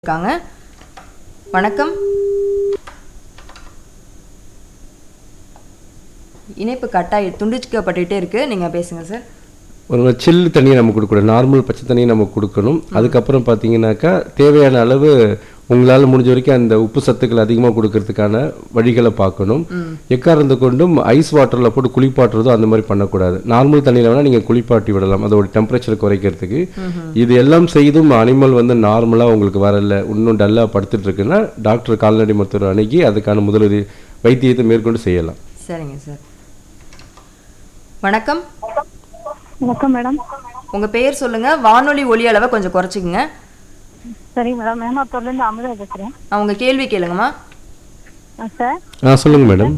இருக்காங்க வணக்கம் இணைப்பு கட்டாயி துண்டிக்கப்பட்டுட்டே இருக்கு நீங்க பேசுங்க சார் ஒரு சில்லு தண்ணியை நம்ம கொடுக்கணும் நார்மல் பச்சை தண்ணியை நம்ம கொடுக்கணும் அதுக்கப்புறம் பார்த்தீங்கன்னாக்கா தேவையான அளவு உங்களால் முடிஞ்ச வரைக்கும் அந்த உப்பு சத்துக்கள் அதிகமாக கொடுக்கறதுக்கான வழிகளை பார்க்கணும் எக்காரணத்தை கொண்டும் ஐஸ் வாட்டரில் போட்டு குளிப்பாட்டுறதோ அந்த மாதிரி பண்ணக்கூடாது நார்மல் தண்ணியில் வேணால் நீங்கள் குளிப்பாட்டி விடலாம் அதோட டெம்பரேச்சர் குறைக்கிறதுக்கு இது எல்லாம் செய்தும் அனிமல் வந்து நார்மலாக உங்களுக்கு வரல இன்னும் டல்லாக படுத்துட்டு இருக்குன்னா டாக்டர் கால்நடை மருத்துவர் அணுகி அதுக்கான முதலுதவி வைத்தியத்தை மேற்கொண்டு செய்யலாம் சரிங்க சார் வணக்கம் வணக்கம் மேடம் உங்க பெயர் சொல்லுங்க வானொலி ஒலி அளவை கொஞ்சம் குறைச்சிக்கங்க சரிங்க மேடம் மேமாத்தூர்லேருந்து அமுதா பேசுகிறேன் அவங்க கேள்வி கேளுங்கம்மா சார் ஆ சொல்லுங்கள் மேடம்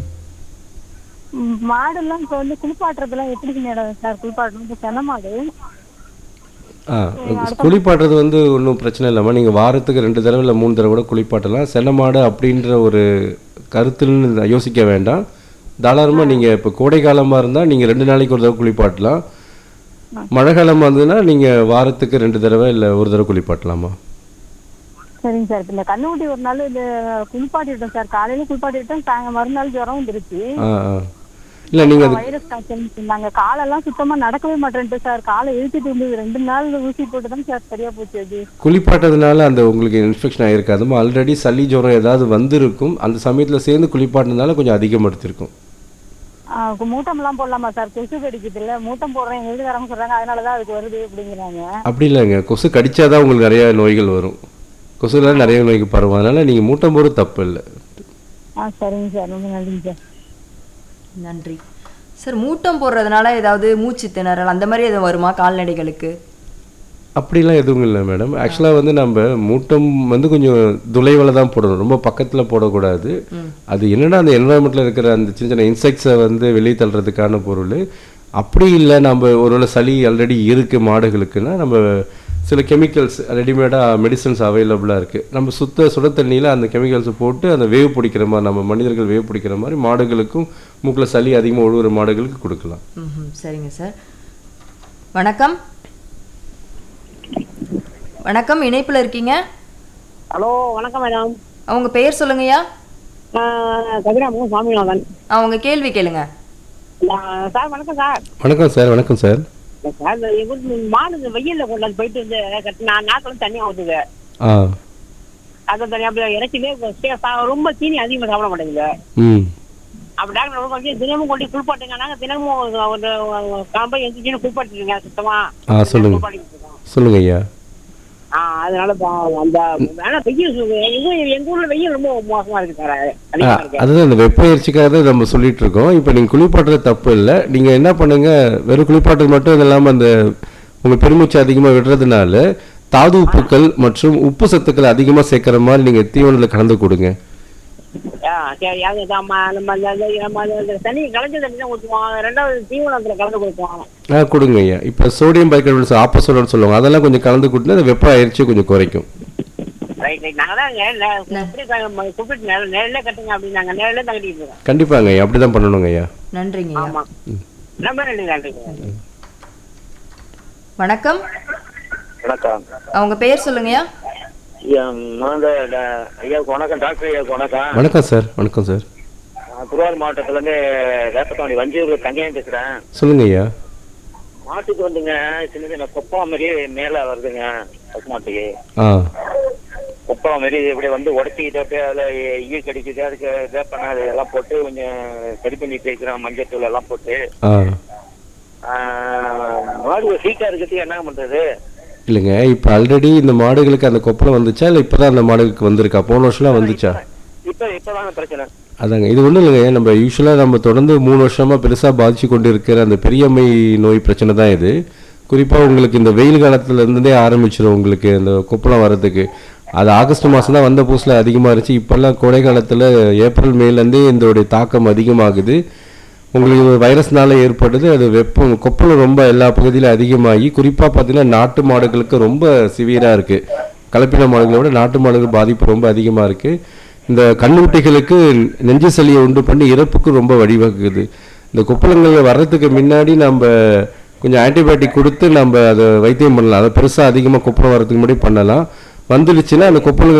ம், மாடெல்லாம் இப்போ வந்து குளிப்பாட்டுறதுலாம் எப்படி மேடம் சார் குளிப்பாட்டணும் இப்போ சென மாடு ஆ குளிப்பாட்டுறது வந்து ஒன்றும் பிரச்சனை இல்லாமல் நீங்கள் வாரத்துக்கு ரெண்டு தடவை இல்லை மூணு தடவை கூட குளிப்பாட்டலாம் சென்னமாடு அப்படின்ற ஒரு கருத்துன்னு யோசிக்க வேண்டாம் தாராளமாக நீங்கள் இப்போ கோடை காலமாக இருந்தால் நீங்கள் ரெண்டு நாளைக்கு ஒரு தடவை குளிப்பாட்டலாம் மழை காலமாக இருந்ததுன்னா நீங்கள் வாரத்துக்கு ரெண்டு தடவை இல்லை ஒரு தடவை குளிப்பாட்டலாமா சரிங்க சார் இப்போ இந்த கண்ணுக்குட்டி ஒரு நாள் இது குளிப்பாட்டிட்டோம் சார் காலையில குளிப்பாட்டிட்டோம் சாயங்க மறுநாள் ஜுரம் வந்துருச்சு ஆ ஆ இல்லை நீங்கள் அது வைரஸ் காய்ச்சல் சொன்னாங்க காலெல்லாம் சுத்தமா நடக்கவே மாட்டேன்ட்டு சார் காலை இழுத்துட்டு இருந்தது ரெண்டு நாள் ஊசி போட்டு தான் சார் சரியா போச்சு அது குளிப்பாட்டதுனால அந்த உங்களுக்கு இன்ஃபெக்ஷன் ஆகிருக்காதுமா ஆல்ரெடி சளி ஜுரம் ஏதாவது வந்திருக்கும் அந்த சமயத்தில் சேர்ந்து குளிப்பாட்டினதுனால கொஞ்சம் அதிகப்படுத்திருக்கும் ஆ, மூட்டம்லாம் போடலாமா சார் கொசு கடிக்குது இல்ல மூட்டம் போடுறேன் எங்க வீட்டுக்காரங்க சொல்றாங்க அதனாலதான் அதுக்கு வருது அப்படிங்கிறாங்க அப்படி இல்லைங்க கொசு கடிச்சாதான் உங்களுக்கு நிறைய நோய்கள் வரும் கொசுல நிறைய நோய்க்கு பரவும் அதனால நீங்கள் மூட்டம் போகிறது தப்பு இல்லை ஆ சரிங்க சார் ரொம்ப நன்றிங்க சார் நன்றி சார் மூட்டம் போடுறதுனால ஏதாவது மூச்சு திணறல் அந்த மாதிரி எதுவும் வருமா கால்நடைகளுக்கு அப்படிலாம் எதுவும் இல்லை மேடம் ஆக்சுவலாக வந்து நம்ம மூட்டம் வந்து கொஞ்சம் துளைவில் தான் போடணும் ரொம்ப பக்கத்தில் போடக்கூடாது அது என்னன்னா அந்த என்வரான்மெண்ட்டில் இருக்கிற அந்த சின்ன சின்ன இன்செக்ட்ஸை வந்து வெளியே தள்ளுறதுக்கான பொருள் அப்படி இல்லை நம்ம ஒருவேளை சளி ஆல்ரெடி இருக்குது மாடுகளுக்குன்னா நம்ம சில கெமிக்கல்ஸ் ரெடிமேடாக மெடிசன்ஸ் அவைலபிளாக இருக்குது நம்ம சுத்த சுட தண்ணியில் அந்த கெமிக்கல்ஸை போட்டு அந்த வேவ் பிடிக்கிற மாதிரி நம்ம மனிதர்கள் வேவ் பிடிக்கிற மாதிரி மாடுகளுக்கும் மூக்கில் சளி அதிகமாக ஒழுகுற மாடுகளுக்கு கொடுக்கலாம் ம் சரிங்க சார் வணக்கம் வணக்கம் இணைப்புல இருக்கீங்க ஹலோ வணக்கம் மேடம் அவங்க பெயர் சொல்லுங்கய்யா கதிராமுகம் சுவாமிநாதன் அவங்க கேள்வி கேளுங்க நான் சார் வணக்கம் சார் வணக்கம் சார் வணக்கம் சார் சார் இந்த எங்க வீட்டு மாடு இந்த வெயில்ல கொண்டு வந்து போயிட்டு வந்து கட்டி நான் நாட்டில் தண்ணியாக ஊற்றுது ஆ அதை தனியாக அப்படியே இறச்சிலே ரொம்ப தீனி அதிகமாக சாப்பிட மாட்டேங்குது ம் அப்போ டாக்டர் ரொம்ப வந்து தினமும் கொண்டு குளிப்பாட்டுங்க நாங்கள் தினமும் ஒரு காம்பை எந்திரிச்சு குளிப்பாட்டுருங்க சுத்தமா ஆ, சொல்லுங்க. குளிப்பாட்டிட்டு இருக்கோம். சொல்லுங்க ஐயா ஆ அதனால பா- அந்த ஆனா வெயில் சு- எங்க எங்க ஊர்ல வெயில் ரொம்ப மோசமா இருக்கு சார் அதிகமா இருக்கு அதுதான் இந்த வெப்பயிற்சிக்காக தான் நம்ம சொல்லிட்டு இருக்கோம் இப்போ நீங்கள் குளிப்பாட்டுறது தப்பு இல்லை நீங்கள் என்ன பண்ணுங்க வெறும் குளிப்பாட்டுறது மட்டும் இல்லாமல் அந்த உங்கள் பெருமூச்சு அதிகமாக விடுறதுனால தாது உப்புக்கள் மற்றும் உப்பு சத்துக்கள் அதிகமாக சேர்க்குற மாதிரி நீங்கள் தீவனத்தில் கலந்து கொடுங்க ஆ, சரி அது நம்ம நம்ம அந்த- அந்த- நம்ம அந்த- அந்த தண்ணி கலஞ்ச தண்ணி தான் ஊற்றுவோம் ரெண்டாவது தீவனத்துல கலந்து கொடுப்போம் ஆ கொடுங்க ஐயா இப்போ சோடியம் பைகார்பனேட் ஆப்போசோடன்னு சொல்லுவாங்க அதெல்லாம் கொஞ்சம் கலந்து கொடுத்து அந்த வெப்ப அயற்சியை கொஞ்சம் குறைக்கும் ரைட் ரைட் நாங்க தான் இங்க நெ- எப்படி க- ம- கூப்பிட்டு நெ- நிழல்ல கட்டுங்க அப்படின்னாங்க நிழல்ல தங்கிட்டு இருக்கோம் கண்டிப்பாங்க ஐயா அப்படி தான் பண்ணணுங்க ஐயா நன்றிங்க ஐயா ஆமா ரொம்ப நன்றி நன்றி வணக்கம் வணக்கம் அவங்க பெயர் சொல்லுங்கய்யா ஐயா, நான் இந்த ட- ஐயாவுக்கு வணக்கம் டாக்டர் ஐயாவுக்கு வணக்கம் வணக்கம் சார் வணக்கம் சார் நான் திருவாரூர் மாவட்டத்துலேருந்து வேப்பத்தாண்டி வஞ்சியூர் தங்கையம் பேசுகிறேன் சொல்லுங்க ஐயா மாட்டுக்கு வந்துங்க சின்ன சின்ன கொப்பளம் மாதிரி மேலே வருதுங்க பசு மாட்டுக்கு ஆ கொப்பளம் மாதிரி இப்படி வந்து உடச்சிக்கிட்டு அப்படியே அதில் ஈ கடிக்குது அதுக்கு வேப்பனை அது எல்லாம் போட்டு கொஞ்சம் சரி பண்ணிட்டு இருக்கிறேன் மஞ்சள் தூள் எல்லாம் போட்டு ஆ ஆ, மாடு ஹீட்டாக இருக்கிறதுக்கு என்ன பண்ணுறது இல்லைங்க இப்போ ஆல்ரெடி இந்த மாடுகளுக்கு அந்த கொப்பளம் வந்துச்சா இல்லை இப்போ தான் அந்த மாடுகளுக்கு வந்திருக்கா போன வருஷம்லாம் வந்துச்சா இப்போ இப்போதாங்க பிரச்சனை அதாங்க இது ஒன்றும் இல்லைங்க நம்ம யூஸ்வலாக நம்ம தொடர்ந்து மூணு வருஷமாக பெருசாக பாதிச்சு கொண்டு இருக்கிற அந்த பெரியம்மை நோய் பிரச்சனை தான் இது குறிப்பாக உங்களுக்கு இந்த வெயில் காலத்துல இருந்தே ஆரம்பிச்சிடும் உங்களுக்கு இந்த கொப்பளம் வர்றதுக்கு அது ஆகஸ்ட் மாதம் தான் வந்த புதுசில் அதிகமாக இருந்துச்சு இப்போல்லாம் கோடை காலத்தில் ஏப்ரல் மேலேருந்தே இதோடைய தாக்கம் அதிகமாகுது உங்களுக்கு இது வைரஸ்னால ஏற்பட்டது அது வெப்பம் கொப்பளம் ரொம்ப எல்லா பகுதியிலும் அதிகமாகி குறிப்பாக பார்த்தீங்கன்னா நாட்டு மாடுகளுக்கு ரொம்ப சிவியராக இருக்குது கலப்பின மாடுகளை விட நாட்டு மாடுகள் பாதிப்பு ரொம்ப அதிகமாக இருக்குது இந்த கண்ணுக்குட்டிகளுக்கு நெஞ்சு சளியை உண்டு பண்ணி இறப்புக்கு ரொம்ப வழிவகுக்குது இந்த கொப்பளங்கள் வர்றதுக்கு முன்னாடி நம்ம கொஞ்சம் ஆன்டிபயோட்டிக் கொடுத்து நம்ம அதை வைத்தியம் பண்ணலாம் அதை பெருசாக அதிகமாக கொப்பளம் வர்றதுக்கு முன்னாடி பண்ணலாம் வந்துடுச்சுன்னா அந்த கொப்பளங்கள்